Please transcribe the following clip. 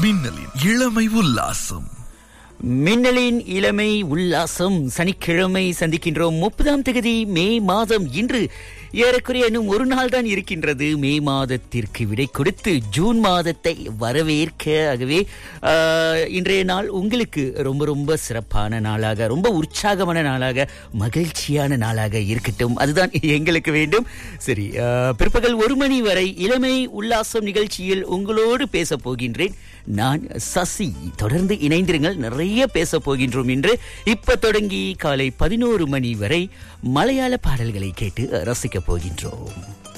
மின்னலின் இளமை உல்லாசம் மின்னலின் இளமை உல்லாசம் சனிக்கிழமை சந்திக்கின்றோம் முப்பதாம் தேதி மே மாதம் இன்று ஏறக்குறைய இன்னும் ஒரு நாள் தான் இருக்கின்றது மே மாதத்திற்கு விடை கொடுத்து ஜூன் மாதத்தை வரவேற்க ஆகவே ஆஹ், இன்றைய நாள் உங்களுக்கு ரொம்ப ரொம்ப சிறப்பான நாளாக ரொம்ப உற்சாகமான நாளாக மகிழ்ச்சியான நாளாக இருக்கட்டும் அதுதான் எங்களுக்கு வேண்டும் சரி ஆஹ், பிற்பகல் ஒரு மணி வரை இளமை உல்லாசம் நிகழ்ச்சியில் உங்களோடு பேச போகின்றேன் நான் சசி தொடர்ந்து இணைந்திருங்கள் நிறைய பேச போகின்றோம் என்று இப்ப தொடங்கி காலை பதினோரு மணி வரை மலையாள பாடல்களை கேட்டு ரசிக்க போகின்றோம்